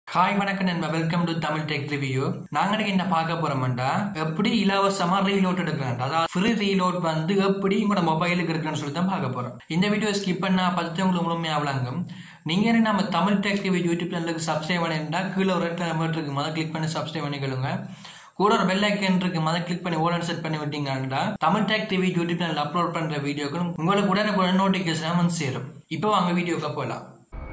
hi வணக்கம் நண்பா welcome to Tamil tech review நாங்க இன்னைக்கு என்ன பார்க்க போறோம்டா எப்படி இலவசமா ரீலோட் எடுக்கிறேன் அதாவது ஃப்ரீ ரீலோட் வந்து எப்படி உங்களோட மொபைலுக்கு இருக்குன்னு சொல்லி தான் பார்க்க போறோம் இந்த வீடியோ ஸ்கிப் பண்ணா பார்த்துட்டு உங்களுக்கு முழுமையாக விளங்கும் நீங்க என்ன நம்ம தமிழ் டெக் ரிவ்யூ யூடியூப் சேனலுக்கு சப்ஸ்கிரைப் பண்ணிருந்தா கீழே ஒரு ரெட் நம்பர் இருக்கு மொதல் கிளிக் பண்ணி சப்ஸ்கிரைப் பண்ணிக்கொள்ளுங்க கூட ஒரு பெல் ஐக்கன் இருக்கு மத கிளிக் பண்ணி ஓலன் செட் பண்ணி விட்டீங்கன்னா Tamil tech TV YouTube channel upload பண்ற வீடியோக்கள் உங்களுக்கு உடனுக்குடன் நோட்டிபிகேஷன் வந்து சேரும் இப்போ வாங்க வீடியோக்கு போகலாம்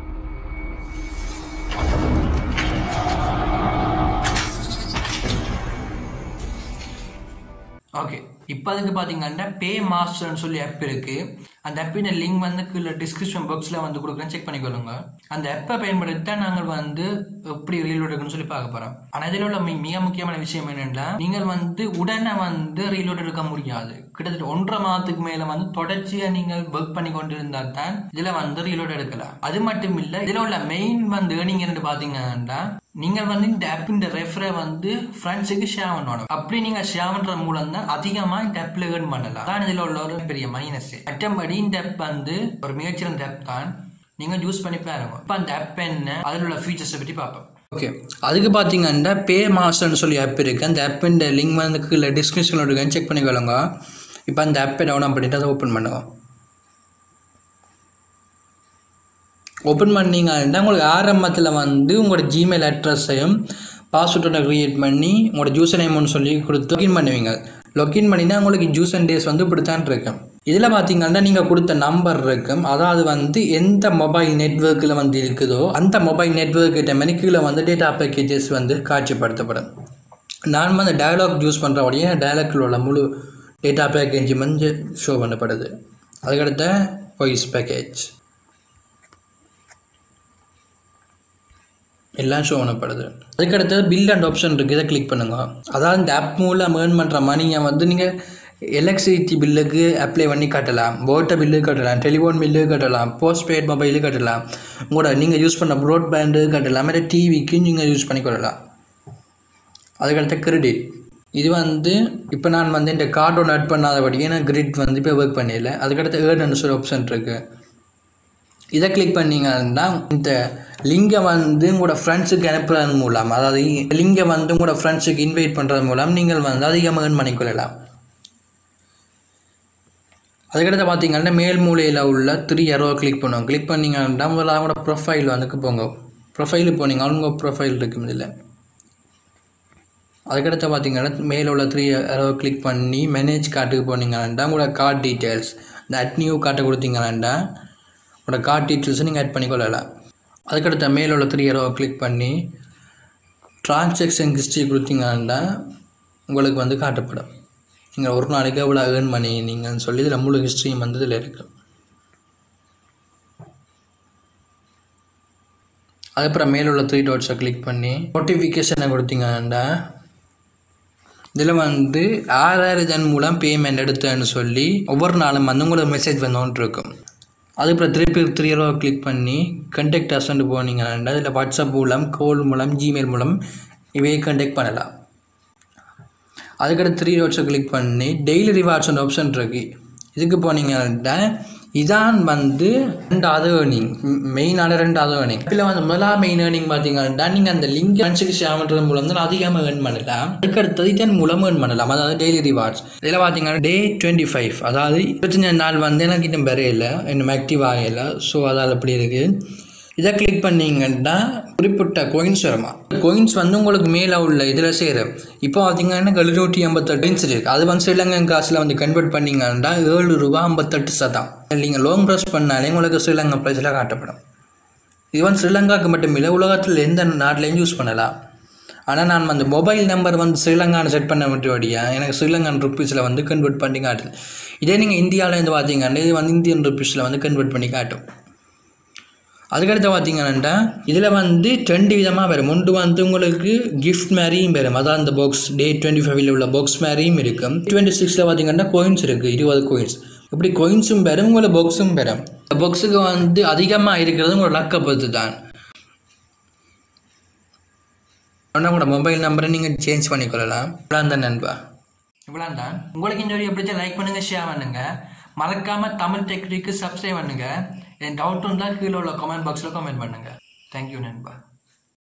ஓகே இப்போ அதுக்கு பார்த்தீங்கன்னா பே மாஸ்டர்னு சொல்லி ஆப் இருக்கு அந்த ஆப்பின் லிங்க் வந்து கீழே டிஸ்கிரிப்ஷன் பாக்ஸில் வந்து கொடுக்குறேன் செக் பண்ணிக்கொள்ளுங்க அந்த ஆப்பை பயன்படுத்தி தான் நாங்கள் வந்து எப்படி ரீலோட் எடுக்கணும்னு சொல்லி பார்க்க போகிறோம் ஆனால் இதில் உள்ள மி- மிக முக்கியமான விஷயம் என்னென்னா நீங்கள் வந்து உடனே வந்து ரீலோட் எடுக்க முடியாது கிட்டத்தட்ட ஒன்றரை மாதத்துக்கு மேலே வந்து தொடர்ச்சியாக நீங்கள் ஒர்க் பண்ணி கொண்டு இருந்தால் தான் இதில் வந்து ரீலோட் எடுக்கலாம் அது மட்டும் இல்லை இதில் உள்ள மெயின் வந்து ஏர்னிங் என்னன்னு பார்த்தீங்கன்னா நீங்கள் வந்து இந்த ஆப்பின் ரெஃபரை வந்து ஃப்ரெண்ட்ஸுக்கு ஷேர் பண்ணணும் அப்படி நீங்க ஷேர் பண்ற மூலம் தான் அதிகமா இந்த ஆப்ல ஏர்ன் பண்ணலாம் அதான் இதுல உள்ள ஒரு பெரிய மைனஸ் மற்றபடி இந்த ஆப் வந்து ஒரு மிகச்சிறந்த ஆப் தான் நீங்க யூஸ் பண்ணி பாருங்க இப்போ அந்த ஆப் என்ன அதில் உள்ள ஃபீச்சர்ஸை பற்றி பார்ப்போம் ஓகே அதுக்கு பார்த்தீங்கன்னா பே மாஸ்டர்னு சொல்லி ஆப் இருக்கு அந்த ஆப்பின் லிங்க் வந்து கீழே டிஸ்கிரிப்ஷனில் இருக்குன்னு செக் பண்ணிக்கொள்ளுங்க இப்போ அந்த ஆப்பை டவுன்லோட் பண்ணிட்டு அதை ஓப்பன் பண்ணுவோம் ஓப்பன் பண்ணீங்கன்னா உங்களுக்கு ஆரம்பத்தில் வந்து உங்களோட ஜிமெயில் அட்ரஸையும் பாஸ்வேர்டை க்ரியேட் பண்ணி உங்களோட ஜூசர் நேம்னு சொல்லி கொடுத்து login பண்ணுவீங்க login பண்ணினா உங்களுக்கு ஜூஸ் அண்ட் டேஸ் வந்து இப்படித்தான் இருக்கும் இதில் பார்த்தீங்கன்னா நீங்கள் கொடுத்த நம்பர் இருக்கும் அதாவது வந்து எந்த மொபைல் நெட்வொர்க்கில் வந்து இருக்குதோ அந்த மொபைல் நெட்வொர்க் கிட்ட மாதிரி கீழே வந்து டேட்டா பேக்கேஜஸ் வந்து காட்சிப்படுத்தப்படும் நான் வந்து டயலாக் யூஸ் பண்ணுற உடனே டயலாக்ல உள்ள முழு டேட்டா பேக்கேஜ் வந்து ஷோ பண்ணப்படுது அதுக்கடுத்த வாய்ஸ் பேக்கேஜ் எல்லாம் ஷோ பண்ணப்படுது அதுக்கடுத்து பில் அண்ட் ஆப்ஷன் இருக்குது இதை கிளிக் பண்ணுங்க அதாவது இந்த ஆப் மூலம் ஏர்ன் பண்ணுற மணியை வந்து நீங்கள் எலக்ட்ரிசிட்டி பில்லுக்கு அப்ளை பண்ணி கட்டலாம் வாட்டர் பில்லு கட்டலாம் டெலிஃபோன் பில்லு கட்டலாம் போஸ்ட்பெய்ட் மொபைலு கட்டலாம் உங்களோட நீங்கள் யூஸ் பண்ண ப்ராட்பேண்டு கட்டலாம் மாதிரி டிவிக்கு நீங்கள் யூஸ் பண்ணிக்கொள்ளலாம் அதுக்கடுத்து கிரெடிட் இது வந்து இப்போ நான் வந்து இந்த கார்டோன் ஆட் பண்ணாதபடியே நான் கிரெடிட் வந்து இப்போ ஒர்க் பண்ணிடல அதுக்கடுத்து ஏர்ன் சொல்லி ஆப்ஷன் இருக்குது இதை கிளிக் பண்ணீங்கன்னா இந்த லிங்கை வந்து உங்களோட ஃப்ரெண்ட்ஸுக்கு அனுப்புறது மூலம் அதாவது லிங்கை வந்து உங்களோட ஃப்ரெண்ட்ஸுக்கு இன்வைட் பண்ணுறது மூலம் நீங்கள் வந்து அதிகமாக earn பண்ணிக்கொள்ளலாம் அதுக்கடுத்து பார்த்தீங்கன்னா மேல் மூலையில் உள்ள த்ரீ அரோ கிளிக் பண்ணுவோம் கிளிக் பண்ணீங்கன்னா முதல்ல அவங்களோட ப்ரொஃபைல் வந்து போங்க ப்ரொஃபைலுக்கு போனீங்க அவங்க ப்ரொஃபைல் இருக்கும் இதில் அதுக்கடுத்து பார்த்தீங்கன்னா மேலே உள்ள த்ரீ அரோ கிளிக் பண்ணி மேனேஜ் கார்ட்டுக்கு போனீங்கன்னா உங்களோட கார்டு டீட்டெயில்ஸ் இந்த அட் நியூ கார்ட்டை கொடுத்தீங்கன்னா உங்களோட கார்டு டீட்டெயில்ஸை நீங்கள் ஆட் பண்ணிக்கொள்ளலாம் அதுக்கடுத்த மேலே உள்ள த்ரீ அரோ கிளிக் பண்ணி டிரான்சாக்ஷன் ஹிஸ்ட்ரி கொடுத்தீங்கன்னா உங்களுக்கு வந்து காட்டப்படும் நீங்கள் ஒரு நாளைக்கு எவ்வளோ ஏர்ன் பண்ணி நீங்கன்னு சொல்லி இதில் முழு ஹிஸ்ட்ரியும் வந்து இதில் இருக்குது அதுக்கப்புறம் மேலே உள்ள த்ரீ டாட்ஸை கிளிக் பண்ணி நோட்டிஃபிகேஷனை கொடுத்தீங்கன்னா இதில் வந்து ஆறாயிரம் இதன் மூலம் பேமெண்ட் எடுத்தேன்னு சொல்லி ஒவ்வொரு நாளும் வந்து உங்களுக்கு மெசேஜ் வந்தோன்ட்டு இருக்கும் அதுக்கப்புறம் திருப்பி த்ரீ ரூபா கிளிக் பண்ணி கண்டெக்ட் அசன்ட் போனீங்கன்னா இதில் வாட்ஸ்அப் மூலம் கோல் மூலம் ஜிமெயில் மூலம் இவையை கண்டெக்ட் பண்ணலாம் அதுக்கடுத்து த்ரீ ரோட்ஸை கிளிக் பண்ணி டெய்லி ரிவார்ட்ஸ் ஆப்ஷன் இருக்கு இதுக்கு போனீங்கன்னா இதான் வந்து ரெண்டாவது ஏர்னிங் மெயினான ரெண்டாவது ஏர்னிங் இதில் வந்து முதலாம் மெயின் ஏர்னிங் பார்த்தீங்கன்னா நீங்கள் அந்த லிங்க் ஃப்ரெண்ட்ஸுக்கு ஷேர் பண்ணுறது மூலம் தான் அதிகமாக ஏர்ன் பண்ணலாம் அதுக்கடுத்தது இதன் மூலம் ஏர்ன் பண்ணலாம் அதாவது டெய்லி ரிவார்ட்ஸ் இதில் பார்த்தீங்கன்னா டே டுவெண்ட்டி ஃபைவ் அதாவது இருபத்தஞ்சு நாள் வந்து எனக்கு இன்னும் வரையில இன்னும் ஆக்டிவ் ஆகலை ஸோ அதால் அப்படி இருக்குது இதை கிளிக் பண்ணீங்கன்னா குறிப்பிட்ட கோயின்ஸ் வருமா கோயின்ஸ் வந்து உங்களுக்கு மேலே உள்ள இதில் சேரும் இப்போ பார்த்தீங்கன்னா எழுநூற்றி ஐம்பத்தெட்டு coins இருக்குது அது வந்து ஸ்ரீலங்கா காசில் வந்து கன்வெர்ட் பண்ணீங்கன்னா ஏழு ரூபா ஐம்பத்தெட்டு சதம் நீங்கள் லோங் ப்ரெஸ் பண்ணாலே உங்களுக்கு ஸ்ரீலங்கா ப்ரைஸில் காட்டப்படும் இது வந்து ஸ்ரீலங்காவுக்கு மட்டும் இல்லை உலகத்தில் எந்த நாட்டிலையும் யூஸ் பண்ணலாம் ஆனால் நான் அந்த மொபைல் நம்பர் வந்து ஸ்ரீலங்கான்னு செட் பண்ண விட்டுவடியாக எனக்கு ஸ்ரீலங்கன் ருப்பீஸில் வந்து கன்வெர்ட் பண்ணி காட்டுது இதே நீங்கள் இந்தியாவிலேருந்து பார்த்தீங்கன்னா இது வந்து இந்தியன் ருப்பீஸில் வந்து கன்வெர்ட் பண்ணி காட்டும் அதுக்கடுத்து பார்த்தீங்கன்னா இதில் வந்து ரெண்டு விதமாக வரும் ஒன்று வந்து உங்களுக்கு கிஃப்ட் மாதிரியும் வரும் அதான் அந்த பாக்ஸ் டே டுவெண்ட்டி ஃபைவ்ல உள்ள பாக்ஸ் மாதிரியும் இருக்கும் டுவெண்ட்டி சிக்ஸில் பார்த்தீங்கன்னா கோயின்ஸ் இருக்குது இருபது கோயின்ஸ் இப்படி கோயின்ஸும் பெறும் உங்களை பாக்ஸும் பெறும் இந்த பாக்ஸுக்கு வந்து அதிகமாக இருக்கிறது உங்களோட லக்கை பொறுத்து தான் ஆனால் உங்களோட மொபைல் நம்பரை நீங்கள் சேஞ்ச் பண்ணிக்கொள்ளலாம் இவ்வளோ தான் நண்பா இவ்வளோ தான் உங்களுக்கு இந்த வீடியோ பிடிச்சா லைக் பண்ணுங்க ஷேர் பண்ணுங்க மறக்காம தமிழ் டெக்னிக்கு சப்ஸ்கிரைப் பண்ணுங்க என் டவுட் இருந்தால் கீழே உள்ள கமெண்ட் பாக்ஸில் கமெண்ட் பண்ணுங்க தேங்க்யூ நண்பா